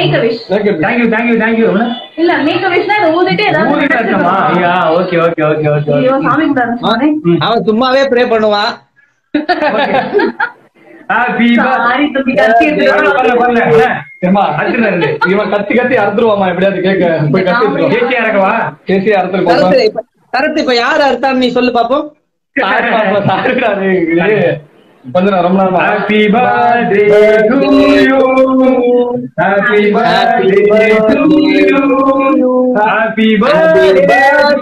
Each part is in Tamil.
Make a wish thank you thank you thank you இல்ல மேக் அ விஷனா இதை ஊதிட்டு ஏதாவது மூணு கஷ்டமா ஐயா ஓகே ஓகே ஓகே ஓகே ஐயோ சாமி கும்பிடாத சொன்னேன் அவன் சும்மாவே ப்ரே பண்ணுவான் ஹாப்பி சாரி தம்பி கத்தி எடுத்துட்டு பரல பரல ஏம்மா, அடுத்து இவன் கத்தி கத்தி அறுத்துருவாமா எப்படியாவது கேட்க போய் கத்தி எடுத்துருவான். கேசியா இருக்கவா கேசி அறுத்துருப்பான் சரத்து இப்ப சரத்து இப்ப யாரு அறுத்தான்னு நீ சொல்லு பாப்போம் சாரு பாப்பா, சாருடாரு. இது கொஞ்ச நேரம் ரொம்ப நேரமா happy birthday to you happy birthday to you happy birthday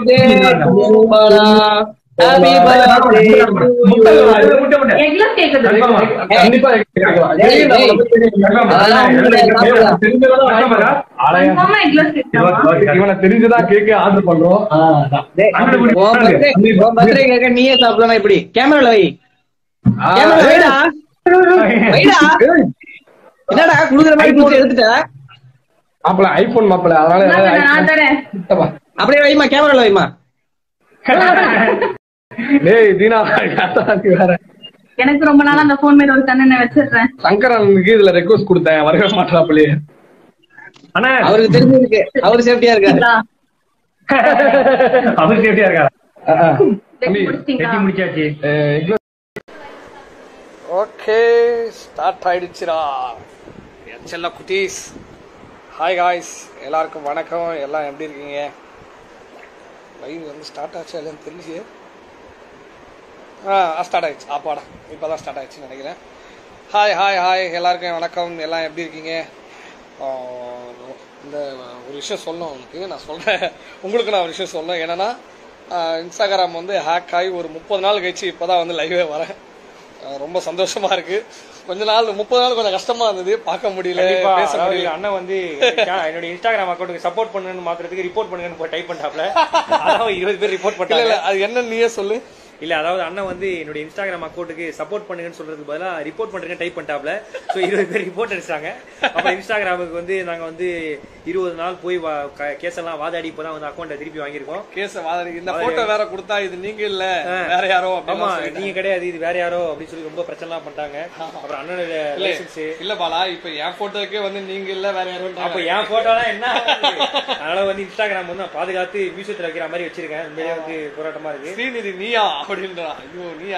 Happy birthday to you. முட்டை முட்டை எக்லஸ் கேக்குது கன்ஃபார்மா கண்டிப்பா கேட்கலாம். ஏய், ஏய். கன்ஃபார்மா அதெல்லாம் உண்மையிலே சாப்பிடலாம். தெரிஞ்சதெல்லாம் order கன்ஃபார்மா ஆலயம். கன்ஃபார்மா எக்லஸ் கேக்குதா இவனை தெரிஞ்சுதான் கேக்கு ஆர்டர் பண்றோம் ஆ, அதான். டேய், அண்ணன் உன் birthday- உன் birthday கேக்க நீயே சாப்பிடலாம் இப்படி கேமரால வை ஆ, கேமரா வைடா வைடா ஏய், என்னடா குடுக்குற மாதிரி குடுத்து எடுத்துட்ட மாப்பிள ஐபோன் மாப்பிள அதனால நான் தரேன், நான் தரேன் கிட்டவா. அப்படியே வைமா கேமரால வைமா டேய் தீனா அதான் வேற எனக்கு ரொம்ப நாளா அந்த போன் மேல ஒரு கண்ணனை வச்சிடுறேன் சங்கரனுக்கு இதுல ரெக்வஸ்ட் கொடுத்தேன் வரவே மாட்டாப்லயே அண்ணா அவருக்கு தெரிஞ்சிருக்கு அவரு சேஃப்டியா இருக்காரு சரிங்களா? அவர் சேஃப்டியா இருக்கா ஆ, ஆ. வெட்டி தம்பி, முடிச்சிட்டீங்களா? கட்டி முடிச்சாச்சு அஹ், இவ்வளவு ஓகே ஸ்டார்ட் ஆயிடுச்சுடா என் செல்ல குட்டீஸ் ஹாய் காய்ஸ் எல்லாருக்கும் வணக்கம் எல்லாம் எப்படி இருக்கீங்க லைவ் வந்து ஸ்டார்ட் ஆச்சா இல்லைன்னு தெரியலையே ஆ ஸ்டார்ட் ஆயிடுச்சு ஆப்பாடா இப்போ தான் ஸ்டார்ட் ஆயிடுச்சுன்னு நினைக்கிறேன் ஹாய் ஹாய் ஹாய் எல்லாருக்கும் வணக்கம் எல்லாம் எப்படி இருக்கீங்க ஆ, இந்த ஒரு விஷயம் சொல்லணும் உங்களுக்கு நான் சொல்கிறேன் உங்களுக்கு நான் ஒரு விஷயம் சொல்லணும் என்னன்னா இன்ஸ்டாகிராம் வந்து ஹேக் ஆகி ஒரு முப்பது நாள் கழிச்சு இப்போ தான் வந்து லைவே வரேன் அஹ் ரொம்ப சந்தோஷமா இருக்கு கொஞ்ச நாள் முப்பது நாள் கொஞ்சம் கஷ்டமா இருந்தது பார்க்க முடியல கண்டிப்பா பேச அதாவது முடியல அண்ணன் வந்து என்னோட இன்ஸ்டாகிராம் அக்கௌண்ட்டுக்கு சப்போர்ட் பண்ணுன்னு மாத்திரத்துக்கு ரிப்போர்ட் பண்ணுங்கன்னு டைப் பண்ணாப்ல அதாவது இருபது பேர் ரிப்போர்ட் இல்ல பண்ணாங்க இல்ல அது என்ன நீயே சொல்லு இல்ல அதாவது அண்ணன் வந்து என்னோட இன்ஸ்டாகிராம் அக்கௌண்ட்டுக்கு சப்போர்ட் பண்ணுங்கன்னு சொல்றதுக்கு பதிலா ரிப்போர்ட் பண்றேன்னு டைப் பண்ணிட்டாப்ல சோ இருபது பேர் ரிப்போர்ட் அடிச்சாங்க அப்புறம் இன்ஸ்டாகிராமுக்கு வந்து நாங்க வந்து இருபது நாள் போய் கேஸ் எல்லாம் வாதாடி இப்பதான் வந்து அக்கௌண்ட்டை திருப்பி வாங்கியிருக்கோம் கேஸ் வாதாடி இந்த போட்டோ வேற கொடுத்தா இது நீங்க இல்ல வேற யாரோ ஆமா அப்படிலாம் சொல்லிட்டாங்க. நீங்க கிடையாது இது வேற யாரோ அப்படின்னு சொல்லி ரொம்ப பிரச்சனை எல்லாம் பண்ணிட்டாங்க அப்புறம் அண்ணனோட இல்ல லைசன்ஸ் இல்ல பாலா இப்ப என் போட்டோக்கே வந்து நீங்க இல்ல வேற யாரோ அப்ப என் போட்டோலாம் என்ன ஆகுது? அதனால வந்து இன்ஸ்டாகிராம் வந்து நான் பாதுகாத்து மியூசியத்துல வைக்கிற மாதிரி வச்சிருக்கேன் உண்மையிலே வந்து போராட்டமா இருக்கு ஸ்ரீநிதி நீயா அப்படின்றான் ஐயோ நீயா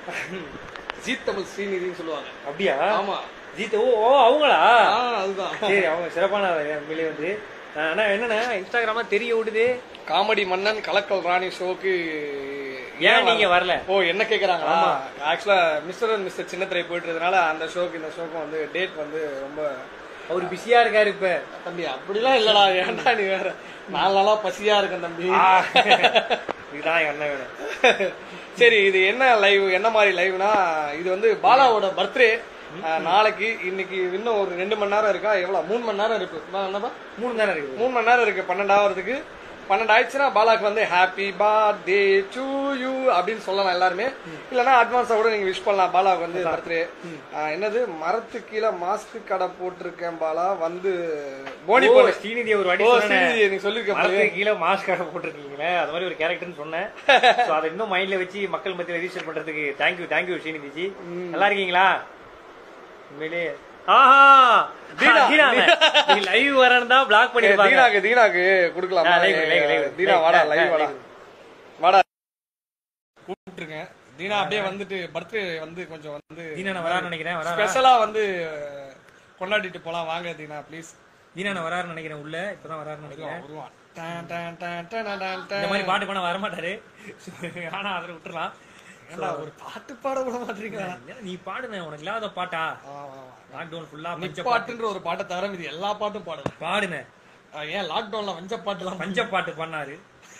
ஜீ தமிழ் ஸ்ரீநிதின்னு சொல்லுவாங்க அப்படியா ஆமா ஜீத் ஓ ஓ, அவங்களா ஆ, அதுதான் சரி அவங்க சிறப்பான உண்மையிலே வந்து ஆஹ், ஆனா என்னன்னா இன்ஸ்டாகிராமா தெரிய விடுது காமெடி மன்னன் கலக்கல் ராணி ஷோக்கு ஏன் நீங்க வரல ஓ என்ன கேக்குறாங்க ஆமா. ஆக்சுவலா மிஸ்டர் அண்ட் மிஸ்டர் சின்னத்திரை போயிட்டு இருக்கறதுனால அந்த ஷோக்கு இந்த ஷோக்கும் வந்து டேட் வந்து ரொம்ப அவர் பிஸியா இருக்காரு இப்ப தம்பி அப்படிலாம் இல்லடா ஏன்டா நீ வேற நாலு நாளா பசியா இருக்கேன் தம்பி இதுதான் எங்க அண்ணன் வேணும் சரி இது என்ன லைவ் என்ன மாதிரி லைவ்னா இது வந்து பாலாவோட பர்த்டே நாளைக்கு இன்னைக்கு இன்னும் ஒரு ரெண்டு மணி நேரம் இருக்கா எவ்வளவு மூணு மணி நேரம் இருக்கு நான் என்னப்பா மூணு தானே இருக்குது மூணு மணி நேரம் இருக்கு பன்னெண்டாவதுக்கு பன்னெண்டு ஆயிடுச்சுன்னா பாலாக்கு வந்து ஹாப்பி பர்த்டே டு யூ அப்படின்னு சொல்லலாம் எல்லாருமே இல்லனா அட்வான்ஸா கூட நீங்க விஷ் பண்ணலாம் பாலாவுக்கு வந்து பர்த்டே என்னது மரத்து கீழே மாஸ்க் கடை போட்டிருக்கேன் பாலா வந்து போனி ஓ, போன ஸ்ரீநிதி ஒரு வாட்டி ஓ, சொன்னேனே. ஸ்ரீநிதி, நீ சொல்லிருக்க போலயே. மரத்துக்கு கீழே மாஸ்க் கடை போட்டிருக்கீங்களே அது மாதிரி ஒரு கேரக்டர்னு சொன்னேன் சோ அதை இன்னும் மைண்ட்ல வச்சு மக்கள் மத்தியில ரெஜிஸ்டர் பண்றதுக்கு தேங்க்யூ தேங்க்யூ ஸ்ரீநிதிஜி நல்லா இருக்கீங்களா உண்மையிலே ஆஹா தீனா, தீனா நீ லைவ் வரேன்னு தான் பிளாக் ஏய், பண்ணிருப்பாங்க தீனாக்கு தீனாக்கு குடுக்கலாமா ஆ, live, live, live. தீனா வாடா live, லைவ் வாடா live. வாடா கூப்பிட்டுருக்கேன் தீனா அப்படியே வந்துட்டு பர்த்டே வந்து கொஞ்சம் வந்து தீனா நான் வரான்னு நினைக்கிறேன் வராரா ஸ்பெஷலா வந்து கொண்டாடிட்டு போலாம் வாங்க தீனா ப்ளீஸ் தீனா நான் வராருன்னு நினைக்கிறேன் உள்ள இப்பதான் வராருன்னு நினைக்கிறேன் வருவான் டான், டான், டான், டான், டான், டான், டான். இந்த மாதிரி பாட்டு பண்ண வரமாட்டாரு ஆனா அதை விட்டுறலாம் ஏன்டா, ஒரு பாட்டு பாட விட மாட்டீங்களா நீ பாடுன உனக்கு இல்லாத பாட்டா லாக்டவுன் ஃபுல்லா பஞ்ச பாட்டு பாட்டுன்ற ஒரு பாட்டை தவிர இது எல்லா பாட்டும் பாடுவேன் பாடுன ஆ, ஏன் லாக்டவுன்ல வஞ்ச பாட்டுலாம் பஞ்ச பாட்டு பண்ணாரு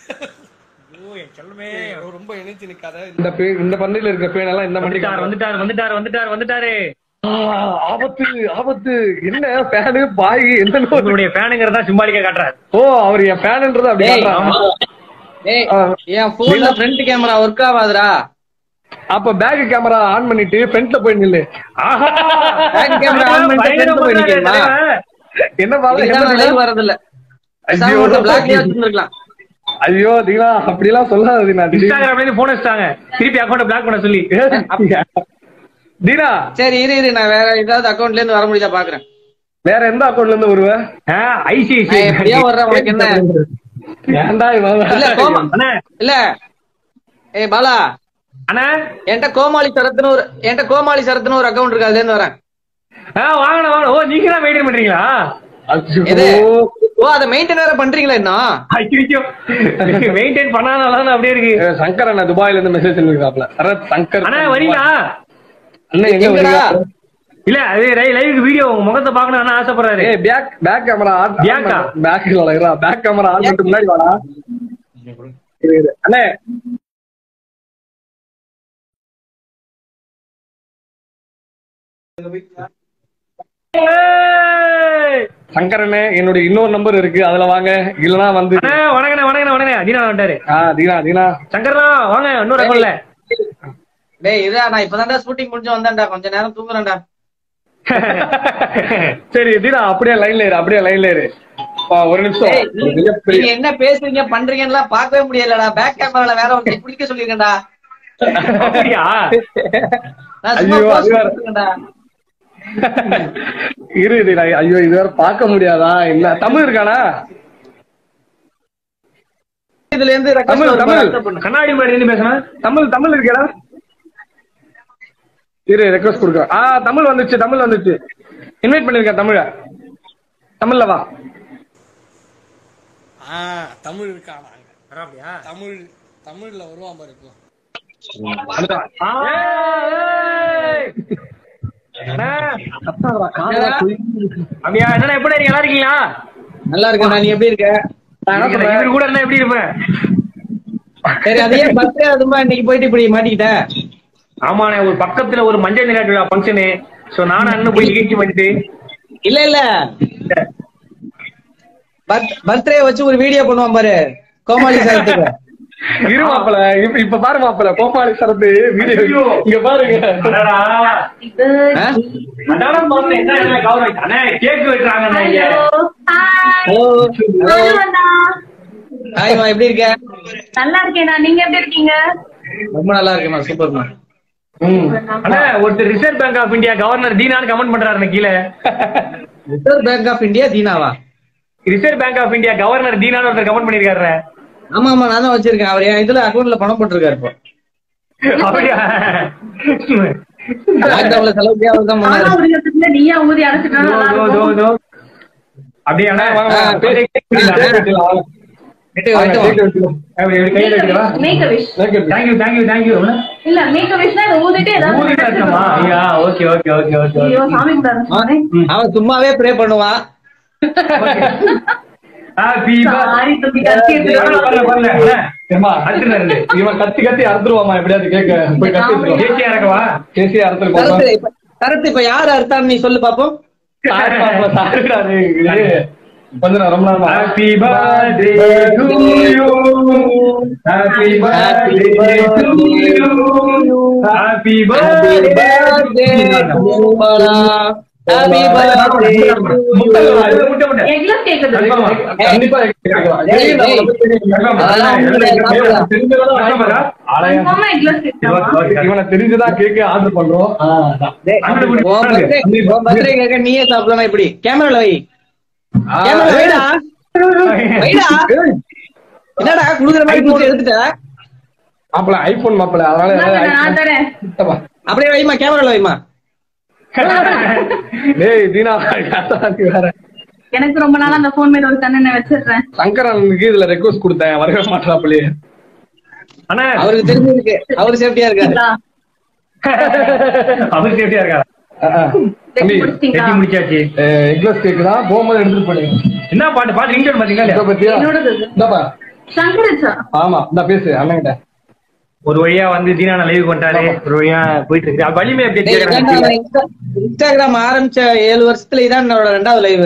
ஐயோ என் செல்லமே ஏய், ரொம்ப இணைச்சு நிக்காத இந்த பே இந்த பண்டிகையில இருக்க பேனெல்லாம் இந்த வந்துட்டார் பண்டிகை வந்துட்டார் வந்துட்டார் வந்துட்டார் வந்துட்டாரு ஆபத்து ஆபத்து என்ன பேனு பாய் என்ன உங்களுடைய ஃபேனுங்கிறதா சிம்பாலிக்கா காட்டுறாரு ஓ அவர் என் பேனுன்றது அப்படி டேய், காட்டுறான். டேய் ஆ. என் போன்ல ஃப்ரண்ட் கேமரா ஒர்க் ஆகாதுடா அப்ப பேக் கேமரா ஆன் பண்ணிட்டு ஃப்ரண்ட்ல போய் நில்லு பேக் கேமரா ஆன் பண்ணிட்டு front போய் நிக்கிறீங்களா? என்ன பால இதுதான் நான் லைவ் வரது இல்ல ஐயோ. பிளாக்லயே வச்சிருந்திருக்கலாம் ஐயோ தீனா அப்படிலாம் சொல்லாத தீனா திடீர்னு. இன்ஸ்டாகிராம்ல இருந்து போன் வச்சிட்டாங்க திருப்பி அக்கௌண்ட் பிளாக் பண்ண சொல்லி தீனா சரி இரு இரு நான் வேற ஏதாவது அக்கவுண்ட்ல இருந்து வர முடியுதா பாக்குறேன் வேற எந்த அக்கௌண்ட்ல இருந்து வருவ ஐசிஐசி நான் எப்படியா வர்றேன் உனக்கு என்ன ஏன்டா இவன் இல்ல கோமா அண்ணா இல்ல ஏய் பாலா அண்ணா என்கிட்ட கோமாளி சரத்துன்னு ஒரு என்கிட்ட கோமாளி சரத்துன்னு ஒரு அக்கௌண்ட் இருக்கு அதுல இருந்து வரேன் ஆ வாங்கண்ணா வாங்க ஓ நீங்க தான் மெயின்டைன் பண்றீங்களா எது ஐயோ. ஓ அத மெயின்டைன் வேற பண்றீங்களா இன்னும் ஐயோ மெயின்டைன் பண்ணாதான் அப்படியே இருக்கு ஏ, சங்கர் அண்ணா துபாயில இருந்து மெசேஜ் பண்ணிருக்காப்ல சரத் சங்கர் அண்ணா வரீங்களா அண்ணன் எங்க எங்கடா? வரீங்க இல்ல அது லைவுக்கு வீடியோ உங்க முகத்தை பாக்கணும்னு ஆசைப்படுறாரு ஏய் back back camera on Back ஆ? பேக் இல்லடா பேக் கேமரா ஆன் பண்ணிட்டு முன்னாடி வாடா இரு, இரு. அண்ணே ஏய்! சங்கரண்ணே என்னுடைய இன்னொரு நம்பர் இருக்கு அதுல வாங்க இல்லனா வந்து அண்ணா வணக்கண்ணே வணக்கண்ணே வணக்கண்ணே தீனா வந்துட்டாரு ஆ தீனா தீனா சங்கர்ண்ணா வாங்க இன்னொரு அக்கௌண்ட்ல டேய் இதா நான் இப்பதான்டா ஷூட்டிங் முடிஞ்சு வந்தேன்டா கொஞ்ச நேரம் தூங்குறேன்டா சரி தீனா அப்படியே லைன்ல இரு அப்படியே லைன்ல இரு ஆ, ஒரு நிமிஷம் டேய், ஒரு நீ- மிகப்பெரிய- நீங்க என்ன பேசுறீங்க பண்றீங்கன்னு பார்க்கவே முடியலடா பேக் கேமரால வேற ஒருத்தர் பிடிக்க சொல்லிருக்கேன்டா அப்படியா நான் சும்மா ஐயோ, pose அது வேற. கொடுத்துருக்கேன்டா. இரு தீனா ஐயோ இது வேற பார்க்க முடியாதா என்ன தமிழ் இருக்கானா இதுல இருந்து request தமிழ், வருமா? தமிழ். accept பண்ணு. கண்ணாடி மாதிரி இருந்து பேசுறேன் தமிழ் தமிழ் இருக்கேடா இரு ரெக்வஸ்ட் கொடுக்குறேன் ஆ தமிழ் வந்துச்சு தமிழ் வந்துச்சு இன்வைட் பண்ணிருக்கேன் தமிழ தமிழ்ல வா ஆ தமிழ் இருக்கான் நாங்க வராப்லையா தமிழ் தமிழ்ல வருவான் பாரு இப்போ அப்படியா என்னண்ணா எப்படி இருக்கீங்க நல்லா இருக்கீங்களா நல்லா இருக்கேன் நீ எப்படி இருக்க நான் என்ன சொல்றேன்? இவரு கூட இருந்தா எப்படி இருப்பேன் சரி அதையே பர்த்டே அதுமா இன்னைக்கு போயிட்டு இப்படி மாட்டிக்கிட்ட ஆமாண்ணே ஒரு பக்கத்துல ஒரு மஞ்சள் நீராட்டு விழா ஃபங்க்ஷனு சோ நானும் அண்ணன் போய் நிகழ்ச்சி பண்ணிட்டு இல்ல இல்ல பர்த்டே வச்சு ஒரு வீடியோ பண்ணுவான் பாரு கோமாளி சார்த்துக்கு இரு மாப்பிள இப்ப இப்ப பாரு மாப்பிள கோபாலி சரத்து வீடியோ இங்க பாருங்க அடடா. ஆ? அதான பார்த்தேன், என்ன என்ன கௌரவம். அண்ணே, கேக் வெட்டுறாங்கண்ணே இங்க. ஹலோ சொல்லுவண்ணா. ஹாய்மா எப்படி இருக்க நல்லா இருக்கேண்ணா நீங்க எப்படி இருக்கீங்க ரொம்ப நல்லா இருக்கேம்மா சூப்பர்மா அண்ணே, ஒருத்தர் Reserve Bank of India governor தீனான்னு கமெண்ட் பண்றாரு கீழே ரிசர்வ் பேங்க் ஆஃப் இந்தியா தீனாவா Reserve Bank of India governor தீனான்னு ஒருத்தர் கமெண்ட் பண்ணிருக்காரு ஆமா ஆமா நான் தான் வச்சிருக்கேன் அவர் என் இதுல அக்கௌண்ட்ல பணம் போட்டிருக்காரு இப்போ அப்படியா லாக்டவுன்ல செலவுக்கு அவர் தான் ஆனா பண்ணாரு உரிக்கிறதுக்குள்ள நீயா ஊதி அடைச்சிட்டா தோ, நல்லா தோ, தோ, இருக்கும் தோ. அப்படியே அண்ணா, வாங்க, ஆ, வாங்க. பேசி- கேட்கலாம். வெட்டு, வெட்டுவோம். அப்படி, அப்படி கையில எடுத்துக்கவா? Make wish Thank you, thank you, thank you. இல்ல மேக் விஷ் இதை ஊதிட்டு ஏதாவது ஊதிட்டு இருக்கமா? ஐயா, okay, okay, okay, okay, ஐயோ okay. சாமி கூட சொன்னேன் அவன் சும்மாவே ப்ரே பண்ணுவான் Happy birthday. சாரி தம்பி கத்தி பரல, பரல, பரல. அண்ணா, ஏம்மா, அடுத்து இருந்து. இவன் கத்தி கத்தி அறுத்துருவாமா எப்படியாவது கேட்க போய் கத்தி எடுத்துருவான். கேசியா இருக்கவா? கேசியா அறுத்துட்டு சரத்து போவான். இப்ப சரத்து இப்ப யார் அறுத்தான்னு நீ சொல்லு பாப்போம் சாரி மாப்பிள, சாரிடா, டேய். கொஞ்ச நேரம் ரொம்ப நேரமா. Happy birthday to you. Happy birthday to you. Happy birthday. Happy birthday முட்டை, முட்டை, முட்டை. எக்லஸ் கேக்குது கண்டிப்பா. கண்டிப்பா கேட்கலாம். ஏய், ஏய். கண்டிப்பா. அதெல்லாம் ஒண்ணும் இல்ல, சாப்பிடலாம். தெரிஞ்சதான் கண்டிப்பா. ஆலயம். கன்ஃபார்மா எக்லஸ் கேக்குதா இவனை தெரிஞ்சுதான் கேட்க ஆர்டர் பண்றோம் ஆ, அதான். டேய், அண்ணா, உன் birthday- உன் birthday கேக்க நீயே சாப்பிடலாம் இப்படி கேமரால வை ஆ, கேமரா வைடா வைடா ஏய், என்னடா குடுக்குற மாதிரி குடுத்து எடுத்துட்ட மாப்பிள ஐபோன் மாப்பிள அதனால நான் நான் தரேன் சுத்தமா. அப்படியே வைமா கேமரால வைமா டேய் தீனா யார்டா நீ வேற எனக்கு ரொம்ப நாளா அந்த போன் மேல ஒரு கண்ணனை வச்சிடுறேன் சங்கரனுக்கு இதுல ரெக்வஸ்ட் கொடுத்தேன் வரவே மாட்டாப்லயே அண்ணா, அவருக்கு தெரிஞ்சிருக்கு அவரு சேஃப்டியா இருக்காரு அவர் சேஃப்டியா இருக்காரா? தம்பி முடிச்சிட்டீங்களா? வெட்டி முடிச்சாச்சு. எக்லஸ் கேக் தான் போகும்போது எடுத்துட்டு போனீங்க என்ன பாட்டு பாட்டு ரிங்டோன் பாத்தீங்களா இத இல்லையா? பத்தியா என்னோடது இது. இந்தாப்பா சங்கரச்சா ஆமா இந்த பேசு அண்ணன்கிட்ட ஒரு வழியா வந்து தீனா லைவ் கொண்டாரு ஒரு வழியா போயிட்டு இருக்கு அது வலிமை எப்படி டேய், இதான்டா கேக்குறாங்க? நான் இன்ஸ்டா- இன்ஸ்டாகிராம் ஆரம்பிச்ச ஏழு வருஷத்துல இதான் என்னோட ரெண்டாவது லைவ்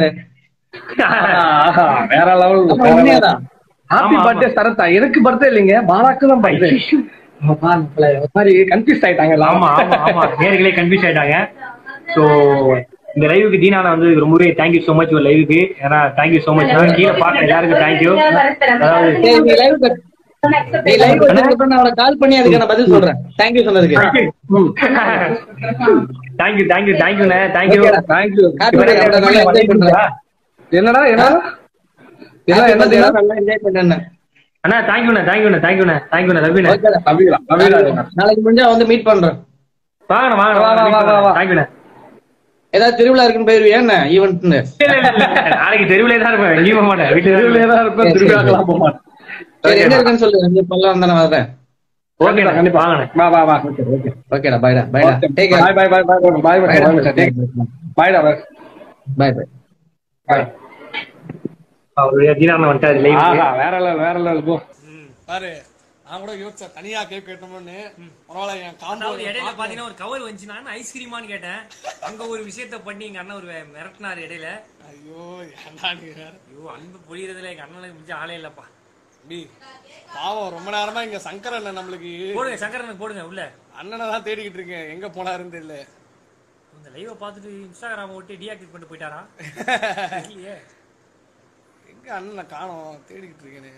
வேற லெவல் உண்மையாதான் ஹாப்பி ஆமா, பர்த்டே சரத்தா எனக்கு பர்த்டே இல்லைங்க பாலாக்கு தான் பர்த்டே மாதிரி கன்ஃபியூஸ் ஆயிட்டாங்க எல்லாம். ஆமா ஆமா ஆமா நேர்களே கன்ஃபியூஸ் ஆயிட்டாங்க சோ இந்த லைவுக்கு தீனான வந்து ரொம்பவே தேங்க்யூ சோ மச் ஒரு லைவுக்கு ஏன்னா தேங்க்யூ சோ மச் கீழே பார்த்த எல்லாருக்கும் தேங்க்யூ அதாவது டேய், நீ லைவ் நீ லைவ் வச்சதுக்கு அப்புறம் நான் அவனை கால் பண்ணி அதுக்கு நான் பதில் சொல்றேன் தேங்க்யூ சொன்னதுக்கு ம். தேங்க்யூ தேங்க்யூ தேங்க்யூண்ணே தேங்க்யூ தேங்க்யூ Happy birthday, அவ்வளவு நல்லா enjoy பண்றேன். என்னடா என்ன என்ன Happy என்ன birthday, செய்யலாம் நல்லா enjoy பண்றேன். அண்ணா தேங்க்யூண்ணே தேங்க்யூண்ணே தேங்க்யூண்ணே தேங்க்யூண்ணே லவ்யூண்ணே Okay டா. அபிலா அபிலா நாளைக்கு முடிஞ்சா வந்து மீட் பண்றேன் வாங்கண்ணா வாங்க வா, வா, வா, வா, வா. தேங்க்யூண்ணே ஏதாவது திருவிழா இருக்குன்னு போயிருவியா என்ன ஈவெண்ட்னு இல்ல இல்ல இல்ல நாளைக்கு தெருவிலே தான் இருப்பேன் எங்கேயும் போக மாட்டேன் வீட்டுல திருவிழா தான் இருப்பேன் திருவிழாக்கெல்லாம் போக மாட்டேன் சரி எங்க இருக்குன்னு சொல்லு இங்க பல்லாம் தானே வரேன் ஓகே கண்டிப்பா வாங்கண்ணே வா வா வா ஓகே ஓகே ஓகேடா பாய்டா பாய்டா டேக் பாய் care bye bye bye bye பாய் பாய்டா பாய் பாய் பாய் பாய் அவருடைய தீனான வந்துட்டாரு லைவ் ஆஹா வேற லெவல் வேற லெவல் போ பாரு நான் கூட யோசிச்சேன் தனியா கேக் கேட்டோம்னு பரவாயில்ல என் காம்போ அதாவது இடையில பாத்தீங்கன்னா ஒரு கவர் வந்துச்சு நான் ஐஸ்கிரீமான்னு கேட்டேன் அங்க ஒரு விஷயத்த பண்ணி எங்க அண்ணன் ஒரு மிரட்டினாரு இடையில ஐயோ ஏன்டா நீ வேற ஐயோ அன்பு பொழியறதுல எங்க அண்ணனுக்கு மிஞ்ச ஆளே இல்லப்பா பி பாவம் ரொம்ப நேரமா இங்க சங்கர் அண்ணன் நம்மளுக்கு போடுங்க சங்கரனுக்கு போடுங்க உள்ள அண்ணனை தான் தேடிக்கிட்டு இருக்கேன் எங்க போனாருன்னு தெரியல இந்த லைவ பார்த்துட்டு இன்ஸ்டாகிராம் விட்டு டீஆக்டிவேட் பண்ணிட்டு போயிட்டாரா இல்லையே எங்க அண்ணனை காணோம் தேடிக்கிட்டு இருக்கேனே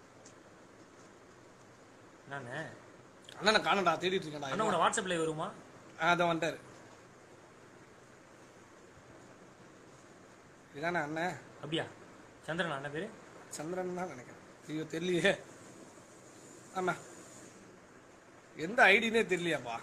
நானு அண்ணனை காணோம்டா தேடிட்டு இருக்கேன்டா அண்ணனோட வாட்ஸ்அப்ல வருமா அதான் வந்துட்டாரு இதானே அண்ணன் அப்படியா சந்திரன் அண்ணன் பேரு சந்திரன் தான் நினைக்கிறேன் ஐயோ தெரியலையே ஆமா எந்த ஐடினே தெரியலையாப்பா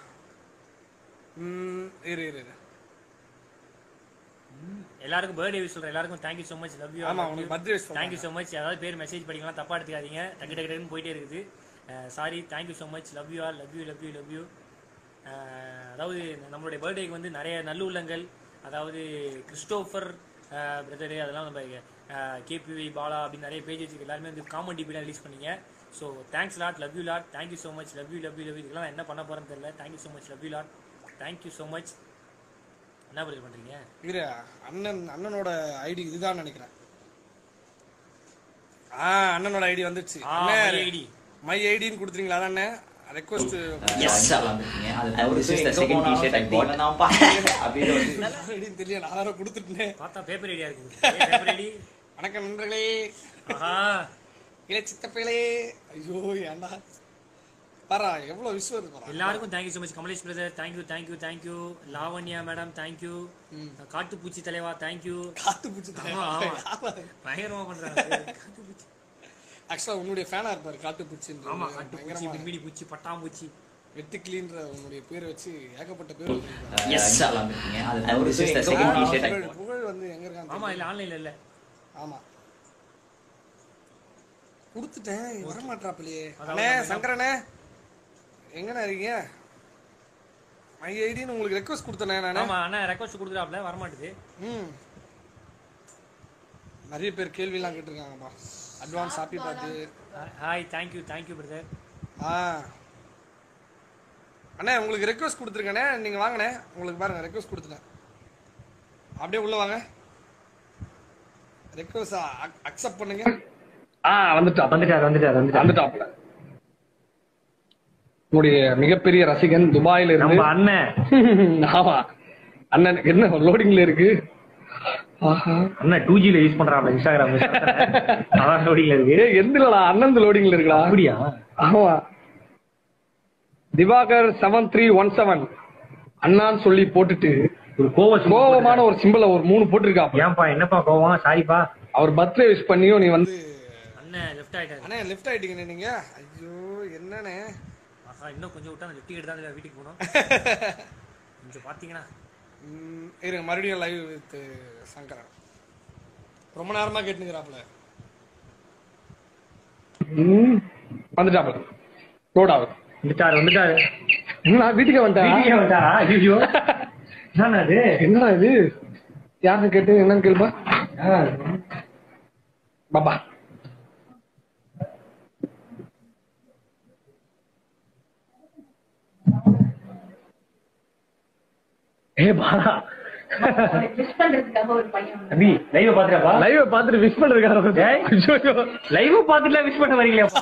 ம் இரு இரு இரு எல்லாருக்கும் பர்த்டே விஷ் சொல்றேன் எல்லாருக்கும் thank you so much love you ஆமா உனக்கு பர்த்டே தேங்க்யூ so மச் ஏதாவது பேர் மெசேஜ் படிக்கலாம் தப்பா எடுத்துக்காதீங்க டக்கு டக்கு டக்குன்னு போயிட்டே இருக்குது sorry thank you so much love you all love you love you love you அதாவது நம்மளுடைய பர்த்டேக்கு வந்து நிறைய நல்லுள்ளங்கள் அதாவது கிறிஸ்டோஃபர் பிரதரு அதெல்லாம் நம்ம கேபிவி பாலா அப்படின்னு நிறைய பேஜ் வச்சு எல்லாருமே வந்து காமெடி பீலாம் ரிலீஸ் பண்ணீங்க so thanks lot love you lot thank you so much love you love you love இதெல்லாம் நான் என்ன பண்ண போறேன்னு தெரியல thank you so much love you lot thank you so much என்ன பதில் பண்றீங்க இரு அண்ணன் அண்ணனோட ஐடி இதுதான் நினைக்கிறேன் ஆ அண்ணனோட ஐடி வந்துச்சு ஆ, அண்ணே, my ID. மை ஐடின்னு கொடுத்துறீங்களா அண்ணே ரெக்வஸ்ட் ஐடின்னு தெரியல நான் வேற கொடுத்துட்டேன் பார்த்தா பேப்பர் ஐடியா இருக்குது பேப்பர் ஐடி வணக்கம் நண்பர்களே ஆஹா இளைய சித்தப்பைகளே ஐயோ ஏன்டா பாரா எவ்வளவு விஷயம் இருக்கு பாரா எல்லாருக்கும் thank you so much Kamlesh brother thank you thank you thank you Lavanya madam thank you காட்டுப்பூச்சி தலைவா தேங்க்யூ காத்து பூச்சி ஆமா, ஆமா. பயங்கரமா பண்றாங்க காட்டுப்பூச்சி ஆக்சுவலா உன்னுடைய ஃபேனா இருப்பாரு காட்டு பூச்சின்ற ஆமா காட்டுப்பூச்சி பிம்பிடி பூச்சி பட்டாம்பூச்சி வெட்டுக்கிளின்ற உன்னுடைய பேரை வச்சு ஏகப்பட்ட பேர் வச்சிருக்காரு. புகழ் புகழ் வந்து எங்க இருக்கான்னு ஆமா இல்ல ஆன்லைன்ல இல்ல ஆமா கொடுத்துட்டேன் வரமாட்டாப்லையே அண்ணே சங்கரண்ணே எங்கண்ணே இருக்கீங்க மை ஐடின்னு உங்களுக்கு ரெக்வஸ்ட் கொடுத்தனே நானு ஆமா அண்ணா ரெக்வஸ்ட் கொடுக்குறாப்ல வரமாட்டுது ம் நிறைய பேர் கேள்விலாம் கேட்டிருக்காங்கப்பா advance happy birthday hi thank you thank you brother ஆ அண்ணே உங்களுக்கு ரெக்வஸ்ட் கொடுத்துருக்கேண்ணே நீங்கள் வாங்கண்ணே உங்களுக்கு பாருங்க ரெக்வஸ்ட் கொடுத்துட்டேன் அப்படியே உள்ள வாங்க ரெக்வஸ்ட் அக்செப்ட் பண்ணுங்க ஆ வந்துட்டா வந்துட்டாரு வந்துட்டாரு வந்துட்டாரு வந்துட்டாப்ல உங்களுடைய மிகப்பெரிய ரசிகன் துபாயில நம்ம இருந்து அண்ணன் ஆமா அண்ணன் என்ன லோடிங்ல இருக்கு ஆஹா அண்ணன் டூ ஜில யூஸ் பண்றாப்ல இன்ஸ்டாகிராம் அதான் லோடிங்ல இருக்கு ஏய் எந்திலடா அண்ணன் லோடிங்ல இருக்குடா அப்படியா ஆமா Diwakar seven three one seven அண்ணான்னு சொல்லி போட்டுட்டு ஒரு கோவ கோபமான ஒரு சிம்பிள ஒரு மூணு போட்டிருக்காப்ல ஏன்பா என்னப்பா கோவம் சாரிப்பா அவர் பர்த்டே விஷ் பண்ணியும் நீ வந்து அண்ணன் லெஃப்ட் ஆயிட்டாரு அண்ணே லெஃப்ட் ஆயிட்டீங்கண்ணே நீங்க ஐயோ என்னண்ணே ஆஹா இன்னும் கொஞ்சம் விட்டா லெஃப்ட் கிட்ட தான் வீட்டுக்கு போகணும் கொஞ்சம் பாத்தீங்கன்னா ம், இருங்க மறுபடியும் லைவ் வித் சங்கரன் ரொம்ப நேரமா கேட்டுங்கிறாப்ல ம், வந்துட்டாப்ல லோட் ஆகுது வந்துட்டாரு வந்துட்டாரு நான் வீட்டுக்கு வந்துட்டேன் வீட்டுக்கே வந்துட்டாரா ஐயோ என்னண்ணா அது என்னடா இது யாருன்னு கேட்டு என்னன்னு கேளுப்பா பாபா ஏ பாலா விஷ் பண்றதுக்காக ஒரு பையன் வந்தான். தம்பி லைவ் பாத்துறாப்பா லைவ் பார்த்துட்டு விஷ் பண்ணிருக்காரு லைவ் பாத்துட்டுல விஷ் பண்ண வரீங்களா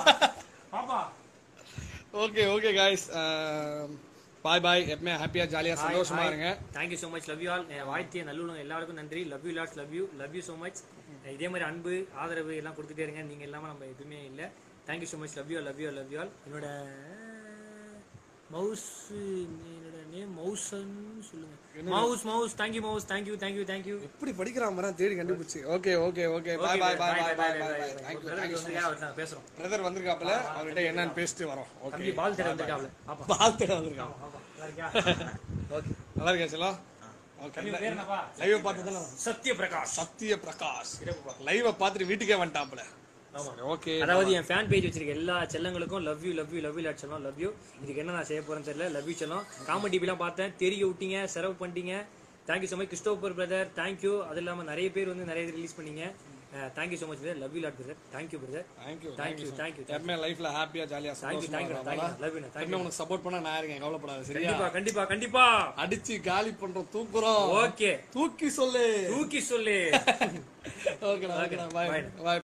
okay okay guys bye bye எப்பவுமே ஹாப்பியா ஜாலியா சந்தோஷமா இருங்க thank you so much love you all வாழ்த்திய நல்லுள்ளம் எல்லாருக்கும் நன்றி love you lot love you love you so much இதே மாதிரி அன்பு ஆதரவு எல்லாம் கொடுத்துட்டே இருங்க நீங்க இல்லாம நம்ம எதுவுமே இல்லை thank you so much love you love you love you all என்னோட மவுஸ் என்னோட நேம் மவுசன் சொல்லுங்க mouse mouse thank you mouse thank you thank you thank you எப்படி படிக்கிறான் மரம் தேடி கண்டுபிடிச்சு okay okay okay bye bye bye bye bye bye thank you thank you பேசுறோம் பிரதர் வந்திருக்காப்புல அவர்கிட்ட என்னன்னு பேசிட்டு வரோம் ஓகே தம்பி பால் தேட வந்திருக்காப்ல பாப்பா பால் தேட வந்திருக்கான் ஓகே நல்லா இருக்கேன் செல்லம் ஓகே லைவ் பார்த்ததுல சத்ய பிரகாஷ் சத்ய பிரகாஷ் லைவ பார்த்துட்டு வீட்டுக்கே வந்துட்டாப்புல ஓகே அதாவது என் ஃபேன் பேஜ் வச்சிருக்க எல்லா செல்லங்களுக்கும் love you love you love you lot செல்லம் லவ் யூ இதுக்கு என்ன நான் செய்ய போறேன்னு தெரியல லவ் யூ செல்லம் காமெடி எல்லாம் பார்த்தேன் தெரிய விட்டீங்க செலவு பண்ணிட்டீங்க thank you so much Christopher brother thank you அது இல்லாம நிறைய பேர் வந்து நிறைய ரிலீஸ் பண்ணீங்க thank you so much brother love you lot brother thank you brother thank you thank you thank you எப்பவுமே லைஃப்ல ஹாப்பியா ஜாலியா thank you thank you thank you love you எப்பவுமே தேங்க்யூ உனக்கு சப்போர்ட் பண்ண நான் இருக்கேன் கவலைப்படாத சரியா கண்டிப்பா கண்டிப்பா கண்டிப்பா அடிச்சு காலி பண்றோம் தூக்குறோம் ஓகே தூக்கி சொல்லு தூக்கி சொல்லு ஓகேடா ஓகேடா பாய் Bye. பாய்